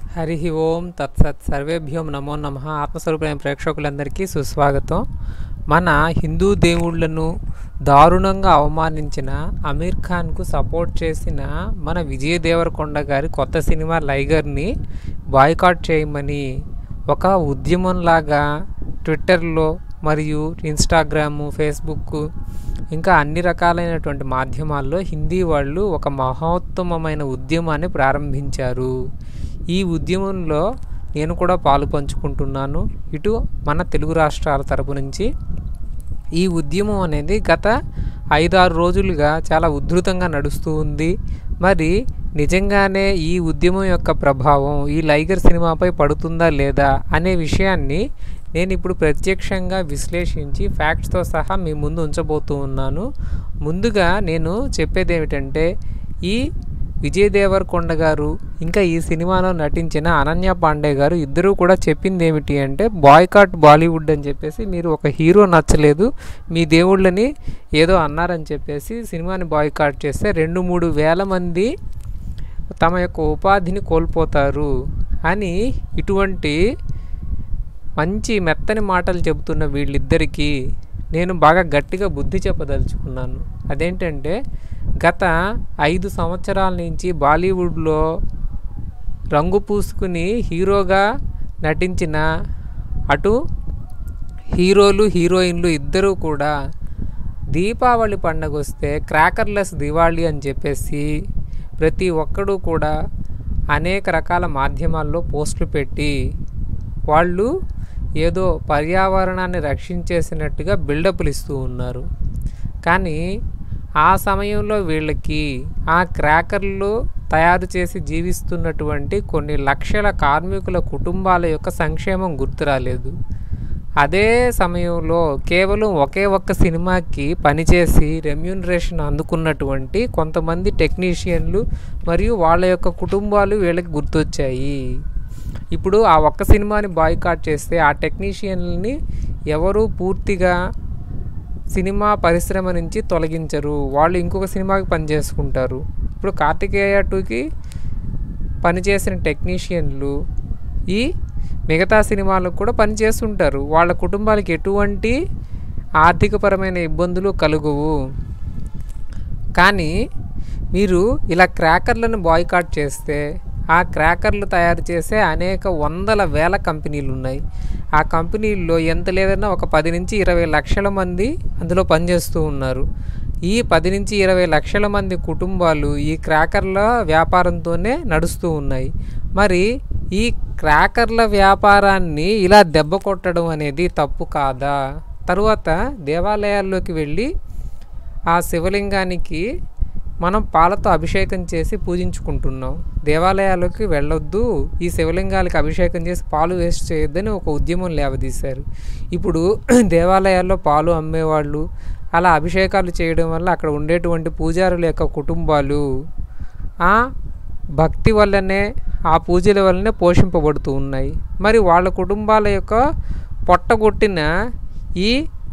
హరి ఓం తత్సత్ సర్వేభ్యం నమో నమ ఆత్మస్వరూపమైన ప్రేక్షకులందరికీ సుస్వాగతం మన హిందూ దేవుళ్లను దారుణంగా అవమానించిన అమీర్ ఖాన్కు సపోర్ట్ చేసిన మన విజయ్ దేవరకొండ గారి కొత్త సినిమా లైగర్ని బాయ్కాట్ చేయమని ఒక ఉద్యమంలాగా ట్విట్టర్లో మరియు ఇన్స్టాగ్రాము ఫేస్బుక్ ఇంకా అన్ని రకాలైనటువంటి మాధ్యమాల్లో హిందీ వాళ్ళు ఒక మహోత్తమమైన ఉద్యమాన్ని ప్రారంభించారు ఈ ఉద్యమంలో నేను కూడా పాలు పంచుకుంటున్నాను ఇటు మన తెలుగు రాష్ట్రాల తరపు నుంచి ఈ ఉద్యమం అనేది గత ఐదారు రోజులుగా చాలా ఉధృతంగా నడుస్తూ ఉంది మరి నిజంగానే ఈ ఉద్యమం యొక్క ప్రభావం ఈ లైగర్ సినిమాపై పడుతుందా లేదా అనే విషయాన్ని నేను ఇప్పుడు ప్రత్యక్షంగా విశ్లేషించి ఫ్యాక్ట్స్తో సహా మీ ముందు ఉంచబోతూ ఉన్నాను ముందుగా నేను చెప్పేది ఏమిటంటే ఈ విజయ్ దేవరకొండ గారు ఇంకా ఈ సినిమాలో నటించిన అనన్య పాండే గారు ఇద్దరూ కూడా చెప్పింది ఏమిటి అంటే బాయ్కాట్ బాలీవుడ్ అని చెప్పేసి మీరు ఒక హీరో నచ్చలేదు మీ దేవుళ్ళని ఏదో అన్నారని చెప్పేసి సినిమాని బాయ్కాట్ చేస్తే రెండు మూడు వేల మంది తమ యొక్క ఉపాధిని కోల్పోతారు అని ఇటువంటి మంచి మెత్తని మాటలు చెబుతున్న వీళ్ళిద్దరికీ నేను బాగా గట్టిగా బుద్ధి చెప్పదలుచుకున్నాను అదేంటంటే గత ఐదు సంవత్సరాల నుంచి బాలీవుడ్లో రంగు పూసుకుని హీరోగా నటించిన అటు హీరోలు హీరోయిన్లు ఇద్దరూ కూడా దీపావళి పండగ వస్తే క్రాకర్లెస్ దివాళీ అని చెప్పేసి ప్రతి ఒక్కడూ కూడా అనేక రకాల మాధ్యమాల్లో పోస్టులు పెట్టి వాళ్ళు ఏదో పర్యావరణాన్ని రక్షించేసినట్టుగా బిల్డప్లు ఇస్తూ ఉన్నారు కానీ ఆ సమయంలో వీళ్ళకి ఆ క్రాకర్లు తయారు చేసి జీవిస్తున్నటువంటి కొన్ని లక్షల కార్మికుల కుటుంబాల యొక్క సంక్షేమం గుర్తు రాలేదు అదే సమయంలో కేవలం ఒకే ఒక్క సినిమాకి పనిచేసి రెమ్యూనరేషన్ అందుకున్నటువంటి కొంతమంది టెక్నీషియన్లు మరియు వాళ్ళ యొక్క కుటుంబాలు వీళ్ళకి గుర్తొచ్చాయి ఇప్పుడు ఆ ఒక్క సినిమాని బాయ్కాట్ చేస్తే ఆ టెక్నీషియన్ని ఎవరు పూర్తిగా సినిమా పరిశ్రమ నుంచి తొలగించరు వాళ్ళు ఇంకొక సినిమాకి పనిచేసుకుంటారు ఇప్పుడు కార్తికేయ టూకి పనిచేసిన టెక్నీషియన్లు ఈ మిగతా సినిమాలకు కూడా పనిచేస్తుంటారు వాళ్ళ కుటుంబాలకి ఎటువంటి ఆర్థికపరమైన ఇబ్బందులు కలుగువు కానీ మీరు ఇలా క్రాకర్లను బాయ్కాట్ చేస్తే ఆ క్రాకర్లు తయారు చేసే అనేక వందల వేల కంపెనీలు ఉన్నాయి ఆ కంపెనీల్లో ఎంత లేదన్నా ఒక పది నుంచి ఇరవై లక్షల మంది అందులో పనిచేస్తూ ఉన్నారు ఈ పది నుంచి ఇరవై లక్షల మంది కుటుంబాలు ఈ క్రాకర్ల వ్యాపారంతోనే నడుస్తూ ఉన్నాయి మరి ఈ క్రాకర్ల వ్యాపారాన్ని ఇలా దెబ్బ కొట్టడం అనేది తప్పు కాదా తరువాత దేవాలయాల్లోకి వెళ్ళి ఆ శివలింగానికి మనం పాలతో అభిషేకం చేసి పూజించుకుంటున్నాం దేవాలయాలకు వెళ్ళొద్దు ఈ శివలింగాలకు అభిషేకం చేసి పాలు వేస్ట్ చేయొద్దని ఒక ఉద్యమం లేవదీశారు ఇప్పుడు దేవాలయాల్లో పాలు అమ్మేవాళ్ళు అలా అభిషేకాలు చేయడం వల్ల అక్కడ ఉండేటువంటి పూజారుల యొక్క కుటుంబాలు ఆ భక్తి వల్లనే ఆ పూజల వల్లనే పోషింపబడుతూ ఉన్నాయి మరి వాళ్ళ కుటుంబాల యొక్క పొట్టగొట్టిన ఈ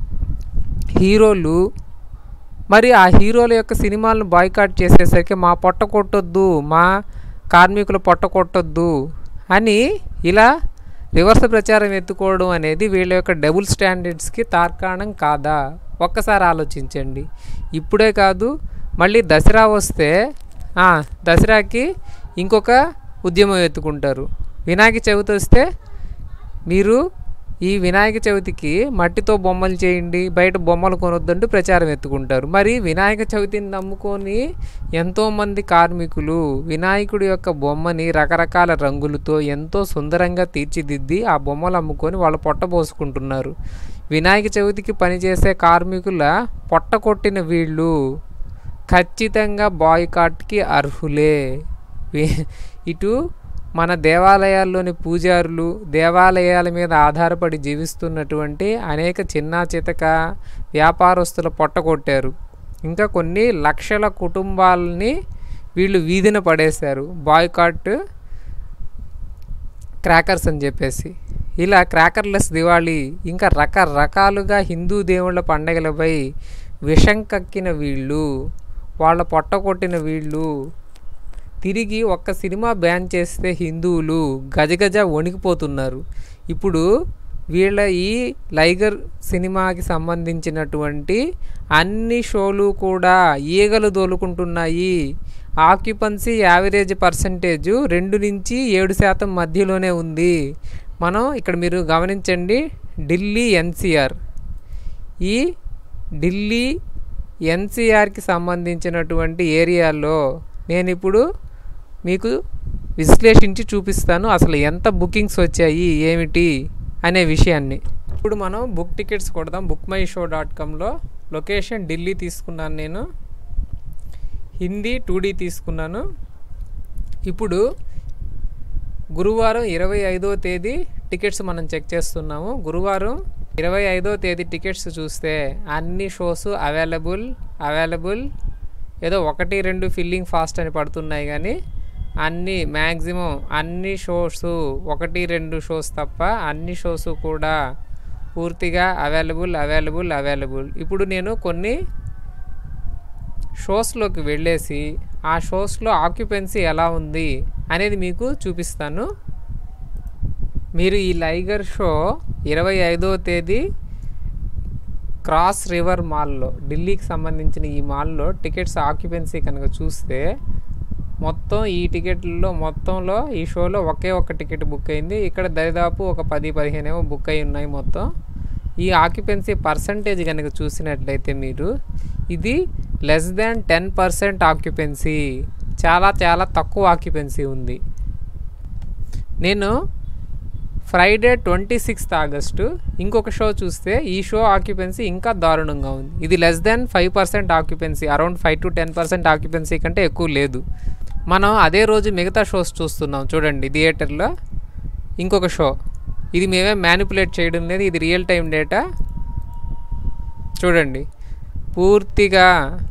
హీరోలు మరి ఆ హీరోల యొక్క సినిమాలను బాయ్కాట్ చేసేసరికి మా పొట్ట కొట్టొద్దు మా కార్మికుల పొట్ట కొట్టొద్దు అని ఇలా రివర్స్ ప్రచారం ఎత్తుకోవడం అనేది వీళ్ళ యొక్క డబుల్ స్టాండర్డ్స్కి తార్కాణం కాదా ఒక్కసారి ఆలోచించండి ఇప్పుడే కాదు మళ్ళీ దసరా వస్తే దసరాకి ఇంకొక ఉద్యమం ఎత్తుకుంటారు వినాయక చవితి వస్తే మీరు ఈ వినాయక చవితికి మట్టితో బొమ్మలు చేయండి బయట బొమ్మలు కొనొద్దంటూ ప్రచారం ఎత్తుకుంటారు మరి వినాయక చవితిని నమ్ముకొని ఎంతోమంది కార్మికులు వినాయకుడి యొక్క బొమ్మని రకరకాల రంగులతో ఎంతో సుందరంగా తీర్చిదిద్ది ఆ బొమ్మలు అమ్ముకొని వాళ్ళు పొట్టబోసుకుంటున్నారు వినాయక చవితికి పనిచేసే కార్మికుల పొట్ట కొట్టిన వీళ్ళు ఖచ్చితంగా బాయ్కాట్కి అర్హులే ఇటు మన దేవాలయాల్లోని పూజారులు దేవాలయాల మీద ఆధారపడి జీవిస్తున్నటువంటి అనేక చిన్న చితక వ్యాపారస్తుల పొట్టగొట్టారు ఇంకా కొన్ని లక్షల కుటుంబాలని వీళ్ళు వీధిన పడేశారు బాయ్కాట్ క్రాకర్స్ అని చెప్పేసి ఇలా క్రాకర్లెస్ దివాళీ ఇంకా రకరకాలుగా హిందూ దేవుళ్ళ పండగలపై విషం కక్కిన వీళ్ళు వాళ్ళ పొట్ట కొట్టిన వీళ్ళు తిరిగి ఒక్క సినిమా బ్యాన్ చేస్తే హిందువులు గజగజ వణికిపోతున్నారు ఇప్పుడు వీళ్ళ ఈ లైగర్ సినిమాకి సంబంధించినటువంటి అన్ని షోలు కూడా ఈగలు దోలుకుంటున్నాయి ఆక్యుపన్సీ యావరేజ్ పర్సంటేజ్ రెండు నుంచి ఏడు శాతం మధ్యలోనే ఉంది మనం ఇక్కడ మీరు గమనించండి ఢిల్లీ ఎన్సిఆర్ ఈ ఢిల్లీ ఎన్సిఆర్కి సంబంధించినటువంటి ఏరియాల్లో నేను ఇప్పుడు మీకు విశ్లేషించి చూపిస్తాను అసలు ఎంత బుకింగ్స్ వచ్చాయి ఏమిటి అనే విషయాన్ని ఇప్పుడు మనం బుక్ టికెట్స్ కొడదాం బుక్ మై షో డాట్ కామ్లో లొకేషన్ ఢిల్లీ తీసుకున్నాను నేను హిందీ టూ డీ తీసుకున్నాను ఇప్పుడు గురువారం ఇరవై ఐదో తేదీ టికెట్స్ మనం చెక్ చేస్తున్నాము గురువారం ఇరవై ఐదో తేదీ టికెట్స్ చూస్తే అన్ని షోస్ అవైలబుల్ అవైలబుల్ ఏదో ఒకటి రెండు ఫిల్లింగ్ ఫాస్ట్ అని పడుతున్నాయి కానీ అన్ని మ్యాక్సిమం అన్ని షోస్ ఒకటి రెండు షోస్ తప్ప అన్ని షోస్ కూడా పూర్తిగా అవైలబుల్ అవైలబుల్ అవైలబుల్ ఇప్పుడు నేను కొన్ని షోస్లోకి వెళ్ళేసి ఆ షోస్లో ఆక్యుపెన్సీ ఎలా ఉంది అనేది మీకు చూపిస్తాను మీరు ఈ లైగర్ షో ఇరవై ఐదో తేదీ క్రాస్ రివర్ మాల్లో ఢిల్లీకి సంబంధించిన ఈ మాల్లో టికెట్స్ ఆక్యుపెన్సీ కనుక చూస్తే మొత్తం ఈ టికెట్లలో మొత్తంలో ఈ షోలో ఒకే ఒక్క టికెట్ బుక్ అయింది ఇక్కడ దరిదాపు ఒక పది పదిహేను ఏమో బుక్ అయి ఉన్నాయి మొత్తం ఈ ఆక్యుపెన్సీ పర్సంటేజ్ కనుక చూసినట్లయితే మీరు ఇది less than ten percent occupancy చాలా చాలా తక్కువ ఆక్యుపెన్సీ ఉంది నేను ఫ్రైడే ట్వంటీ సిక్స్త్ ఆగస్టు ఇంకొక షో చూస్తే ఈ షో ఆక్యుపెన్సీ ఇంకా దారుణంగా ఉంది ఇది less than five percent occupancy around five to ten percent occupancy కంటే ఎక్కువ లేదు మనం అదే రోజు మిగతా షోస్ చూస్తున్నాం చూడండి థియేటర్లో ఇంకొక షో ఇది మేమే మ్యానిపులేట్ చేయడం లేదు ఇది రియల్ టైం డేటా చూడండి పూర్తిగా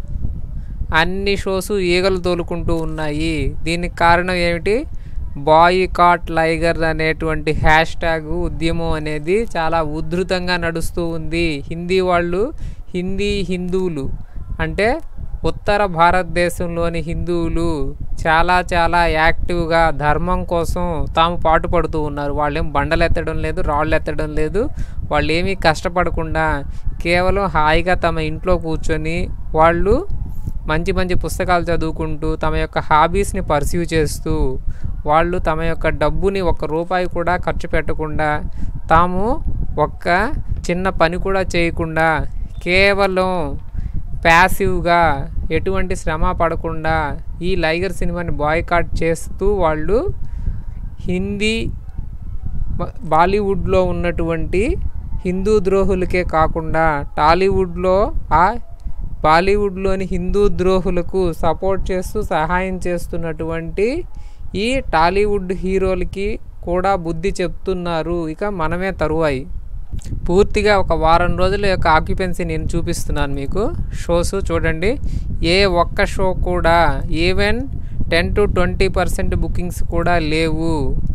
అన్ని షోస్ ఈగలు తోలుకుంటూ ఉన్నాయి దీనికి కారణం ఏమిటి బాయ్ కాట్ లైగర్ అనేటువంటి హ్యాష్ ట్యాగ్ ఉద్యమం అనేది చాలా ఉధృతంగా నడుస్తూ ఉంది హిందీ వాళ్ళు హిందీ హిందువులు అంటే ఉత్తర భారతదేశంలోని హిందువులు చాలా చాలా యాక్టివ్గా ధర్మం కోసం తాము పాటుపడుతూ ఉన్నారు వాళ్ళు ఏం బండలు ఎత్తడం లేదు రాళ్ళు ఎత్తడం లేదు వాళ్ళు ఏమీ కష్టపడకుండా కేవలం హాయిగా తమ ఇంట్లో కూర్చొని వాళ్ళు మంచి మంచి పుస్తకాలు చదువుకుంటూ తమ యొక్క హాబీస్ని పర్సీవ్ చేస్తూ వాళ్ళు తమ యొక్క డబ్బుని ఒక్క రూపాయి కూడా ఖర్చు పెట్టకుండా తాము ఒక్క చిన్న పని కూడా చేయకుండా కేవలం ప్యాసివ్గా ఎటువంటి శ్రమ పడకుండా ఈ లైగర్ సినిమాని బాయ్కాట్ చేస్తూ వాళ్ళు హిందీ బ- బాలీవుడ్లో ఉన్నటువంటి హిందూ ద్రోహులకే కాకుండా టాలీవుడ్లో ఆ బాలీవుడ్లోని హిందూ ద్రోహులకు సపోర్ట్ చేస్తూ సహాయం చేస్తున్నటువంటి ఈ టాలీవుడ్ హీరోలకి కూడా బుద్ధి చెప్తున్నారు ఇక మనమే తరువాయి పూర్తిగా ఒక వారం రోజుల యొక్క ఆక్యుపెన్సీ నేను చూపిస్తున్నాను మీకు షోస్ చూడండి ఏ ఒక్క షో కూడా even ten to twenty percent bookings కూడా లేవు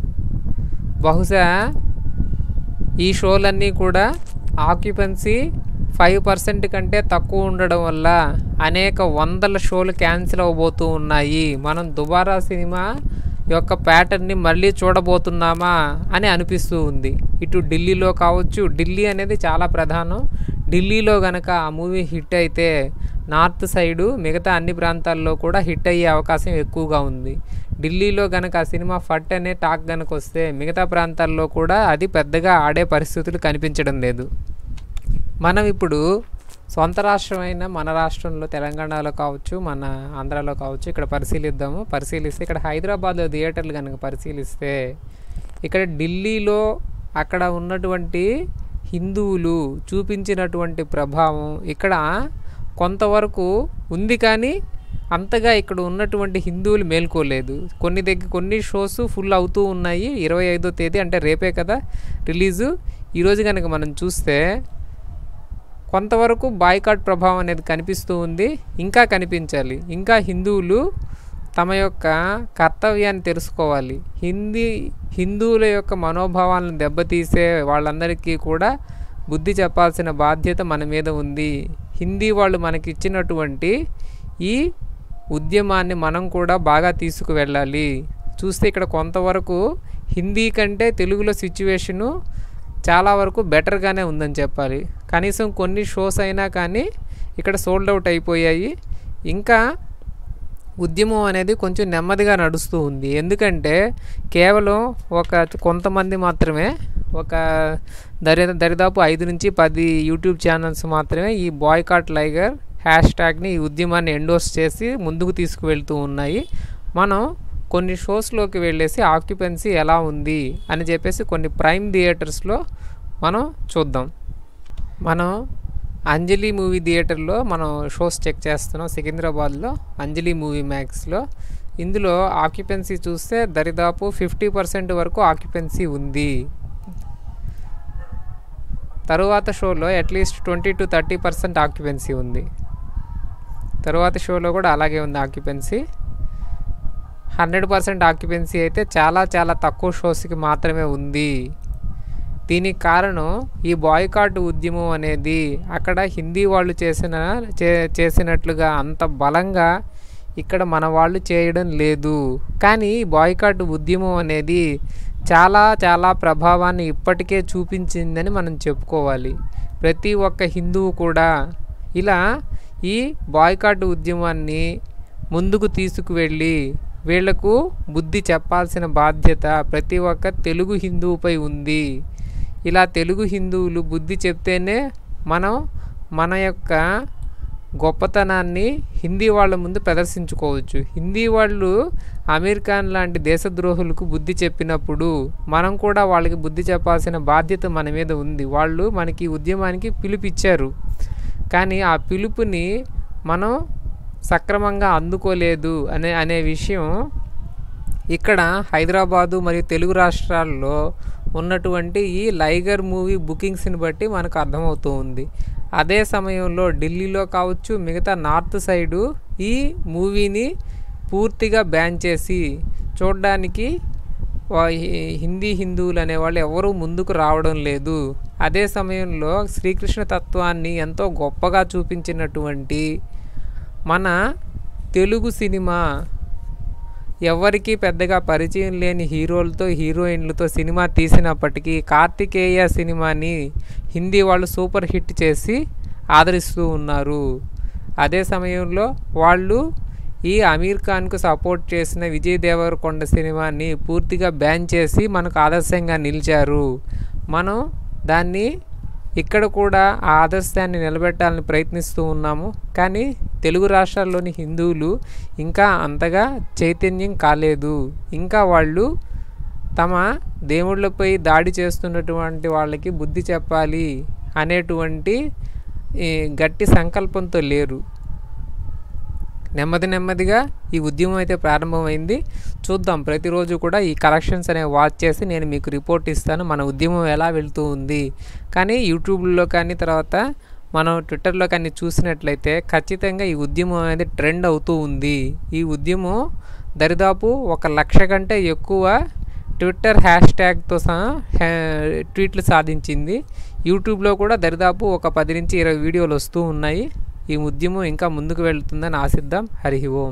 బహుశా ఈ షోలన్నీ కూడా ఆక్యుపెన్సీ ఫైవ్ పర్సెంట్ కంటే తక్కువ ఉండడం వల్ల అనేక వందల షోలు క్యాన్సిల్ అవ్వబోతూ ఉన్నాయి మనం దుబారా సినిమా యొక్క ప్యాటర్న్ని మళ్ళీ చూడబోతున్నామా అని అనిపిస్తూ ఉంది ఇటు ఢిల్లీలో కావచ్చు ఢిల్లీ అనేది చాలా ప్రధానం ఢిల్లీలో గనక ఆ మూవీ హిట్ అయితే నార్త్ సైడు మిగతా అన్ని ప్రాంతాల్లో కూడా హిట్ అయ్యే అవకాశం ఎక్కువగా ఉంది ఢిల్లీలో గనక ఆ సినిమా ఫట్ అనే టాక్ గనక వస్తే మిగతా ప్రాంతాల్లో కూడా అది పెద్దగా ఆడే పరిస్థితులు కనిపించడం లేదు మనం ఇప్పుడు సొంత రాష్ట్రమైన మన రాష్ట్రంలో తెలంగాణలో కావచ్చు మన ఆంధ్రాలో కావచ్చు ఇక్కడ పరిశీలిద్దాము పరిశీలిస్తే ఇక్కడ హైదరాబాద్లో థియేటర్లు కనుక పరిశీలిస్తే ఇక్కడ ఢిల్లీలో అక్కడ ఉన్నటువంటి హిందువులు చూపించినటువంటి ప్రభావం ఇక్కడ కొంతవరకు ఉంది కానీ అంతగా ఇక్కడ ఉన్నటువంటి హిందువులు మేల్కోలేదు కొన్ని దగ్గర కొన్ని షోస్ ఫుల్ అవుతూ ఉన్నాయి ఇరవై ఐదో తేదీ అంటే రేపే కదా రిలీజు ఈరోజు కనుక మనం చూస్తే కొంతవరకు బాయ్కాట్ ప్రభావం అనేది కనిపిస్తూ ఉంది ఇంకా కనిపించాలి ఇంకా హిందువులు తమ యొక్క కర్తవ్యాన్ని తెలుసుకోవాలి హిందీ హిందువుల యొక్క మనోభావాలను దెబ్బతీసే వాళ్ళందరికీ కూడా బుద్ధి చెప్పాల్సిన బాధ్యత మన మీద ఉంది హిందీ వాళ్ళు మనకి ఇచ్చినటువంటి ఈ ఉద్యమాన్ని మనం కూడా బాగా తీసుకువెళ్ళాలి చూస్తే ఇక్కడ కొంతవరకు హిందీ కంటే తెలుగులో సిచ్యువేషను చాలా వరకు బెటర్గానే ఉందని చెప్పాలి కనీసం కొన్ని షోస్ అయినా కానీ ఇక్కడ సోల్డ్ అవుట్ అయిపోయాయి ఇంకా ఉద్యమం అనేది కొంచెం నెమ్మదిగా నడుస్తూ ఉంది ఎందుకంటే కేవలం ఒక కొంతమంది మాత్రమే ఒక దరి దరిదాపు ఐదు నుంచి పది యూట్యూబ్ ఛానల్స్ మాత్రమే ఈ బాయ్కాట్ లైగర్ హ్యాష్ ట్యాగ్ని ఈ ఉద్యమాన్ని ఎండోర్స్ చేసి ముందుకు తీసుకువెళ్తూ ఉన్నాయి మనం కొన్ని షోస్లోకి వెళ్ళేసి ఆక్యుపెన్సీ ఎలా ఉంది అని చెప్పేసి కొన్ని ప్రైమ్ థియేటర్స్లో మనం చూద్దాం మనం అంజలి మూవీ థియేటర్లో మనం షోస్ చెక్ చేస్తున్నాం సికింద్రాబాద్లో అంజలి మూవీ మ్యాక్స్లో ఇందులో ఆక్యుపెన్సీ చూస్తే దరిదాపు ఫిఫ్టీ పర్సెంట్ వరకు ఆక్యుపెన్సీ ఉంది తరువాత షోలో at least twenty to thirty percent occupancy ఉంది తరువాత షోలో కూడా అలాగే ఉంది ఆక్యుపెన్సీ హండ్రెడ్ పర్సెంట్ ఆక్యుపెన్సీ అయితే చాలా చాలా తక్కువ షోస్కి మాత్రమే ఉంది దీనికి కారణం ఈ బాయ్కాట్ ఉద్యమం అనేది అక్కడ హిందీ వాళ్ళు చేసిన చే చేసినట్లుగా అంత బలంగా ఇక్కడ మన వాళ్ళు చేయడం లేదు కానీ ఈ బాయ్కాట్ ఉద్యమం అనేది చాలా చాలా ప్రభావాన్ని ఇప్పటికే చూపించిందని మనం చెప్పుకోవాలి ప్రతి ఒక్క హిందువు కూడా ఇలా ఈ బాయ్కాట్ ఉద్యమాన్ని ముందుకు తీసుకువెళ్ళి వీళ్లకు బుద్ధి చెప్పాల్సిన బాధ్యత ప్రతి ఒక్క తెలుగు హిందువుపై ఉంది ఇలా తెలుగు హిందువులు బుద్ధి చెప్తేనే మనం మన యొక్క గొప్పతనాన్ని హిందీ వాళ్ళ ముందు ప్రదర్శించుకోవచ్చు హిందీ వాళ్ళు అమీర్ ఖాన్ లాంటి దేశద్రోహులకు బుద్ధి చెప్పినప్పుడు మనం కూడా వాళ్ళకి బుద్ధి చెప్పాల్సిన బాధ్యత మన మీద ఉంది వాళ్ళు మనకి ఉద్యమానికి పిలుపిచ్చారు కానీ ఆ పిలుపుని మనం సక్రమంగా అందుకోలేదు అనే అనే విషయం ఇక్కడ హైదరాబాదు మరియు తెలుగు రాష్ట్రాల్లో ఉన్నటువంటి ఈ లైగర్ మూవీ బుకింగ్స్ని బట్టి మనకు అర్థమవుతూ ఉంది అదే సమయంలో ఢిల్లీలో కావచ్చు మిగతా నార్త్ సైడు ఈ మూవీని పూర్తిగా బ్యాన్ చేసి చూడడానికి హిందీ హిందువులు అనేవాళ్ళు ఎవరూ ముందుకు రావడం లేదు అదే సమయంలో శ్రీకృష్ణ తత్వాన్ని ఎంతో గొప్పగా చూపించినటువంటి మన తెలుగు సినిమా ఎవరికి పెద్దగా పరిచయం లేని హీరోలతో హీరోయిన్లతో సినిమా తీసినప్పటికీ కార్తికేయ సినిమాని హిందీ వాళ్ళు సూపర్ హిట్ చేసి ఆదరిస్తూ ఉన్నారు అదే సమయంలో వాళ్ళు ఈ అమీర్ ఖాన్కు సపోర్ట్ చేసిన విజయ్ దేవరకొండ సినిమాని పూర్తిగా బ్యాన్ చేసి మనకు ఆదర్శంగా నిలిచారు మనం దాన్ని ఇక్కడ కూడా ఆ ఆదర్శాన్ని నిలబెట్టాలని ప్రయత్నిస్తూ ఉన్నాము కానీ తెలుగు రాష్ట్రాల్లోని హిందువులు ఇంకా అంతగా చైతన్యం కాలేదు ఇంకా వాళ్ళు తమ దేవుళ్ళపై దాడి చేస్తున్నటువంటి వాళ్ళకి బుద్ధి చెప్పాలి అనేటువంటి గట్టి సంకల్పంతో లేరు నెమ్మది నెమ్మదిగా ఈ ఉద్యమం అయితే ప్రారంభమైంది చూద్దాం ప్రతిరోజు కూడా ఈ కలెక్షన్స్ అనేవి వాచ్ చేసి నేను మీకు రిపోర్ట్ ఇస్తాను మన ఉద్యమం ఎలా వెళ్తూ ఉంది కానీ యూట్యూబ్లో కానీ తర్వాత మనం ట్విట్టర్లో కానీ చూసినట్లయితే ఖచ్చితంగా ఈ ఉద్యమం అనేది ట్రెండ్ అవుతూ ఉంది ఈ ఉద్యమం దరిదాపు ఒక లక్ష కంటే ఎక్కువ ట్విట్టర్ హ్యాష్ ట్యాగ్తో సహా ట్వీట్లు సాధించింది యూట్యూబ్లో కూడా దరిదాపు ఒక పది నుంచి ఇరవై వీడియోలు వస్తూ ఉన్నాయి ఈ ఉద్యమం ఇంకా ముందుకు వెళ్తుందని ఆశిద్దాం హరి ఓం